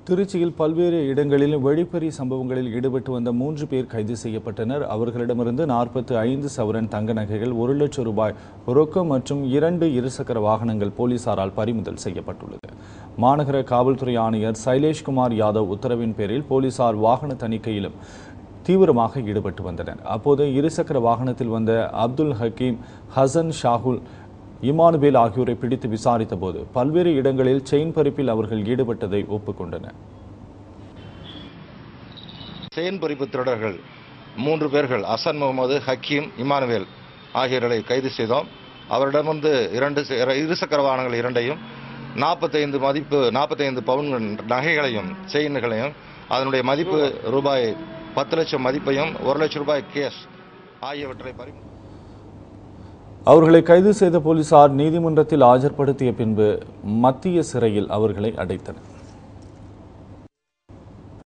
திருச்சியில் பல்வேறு இடங்களில் வழிப்பறி சம்பவங்களில் ஈடுபட்டு வந்த மூன்று பேர் கைது செய்யப்பட்டனர் அவர்களிடமிருந்து நாற்பத்து ஐந்து சவரன் தங்க நகைகள் ஒரு லட்சம் ரூபாய் ரொக்கம் மற்றும் இரண்டு இருசக்கர வாகனங்கள் போலீசாரால் பறிமுதல் செய்யப்பட்டுள்ளது மாநகர காவல்துறை ஆணையர் சைலேஷ்குமார் யாதவ் உத்தரவின் பேரில் போலீசார் வாகன தணிக்கையிலும் தீவிரமாக ஈடுபட்டு வந்தனர் அப்போது இருசக்கர வாகனத்தில் வந்த அப்துல் ஹக்கீம் ஹசன் ஷாகுல் இமானுவேல் ஆகியோரை பிடித்து விசாரித்த போது பல்வேறு இடங்களில் செயின் பறிப்பில் அவர்கள் ஈடுபட்டதை ஒப்புக்கொண்டனர் செயின் பறிப்பு திருடர்கள் மூன்று பேர்கள் அசன் முகமது ஹக்கீம் இமானுவேல் ஆகியோர்களை கைது செய்தோம் அவரிடமிருந்து இரண்டு ச- இருசக்கர வாகனங்கள் இரண்டையும் நாற்பத்தைந்து மதிப்பு நாற்பத்தைந்து பவுன் நகைகளையும் செயின்களையும் அதனுடைய மதிப்பு ரூபாய் பத்து லட்சம் மதிப்பையும் ஒரு லட்சம் ரூபாய் கேஷ் ஆகியவற்றை பறி அவர்களை கைது செய்த போலீசார் நீதிமன்றத்தில் ஆஜர்படுத்திய பின்பு மத்திய சிறையில் அவர்களை அடைத்தனர்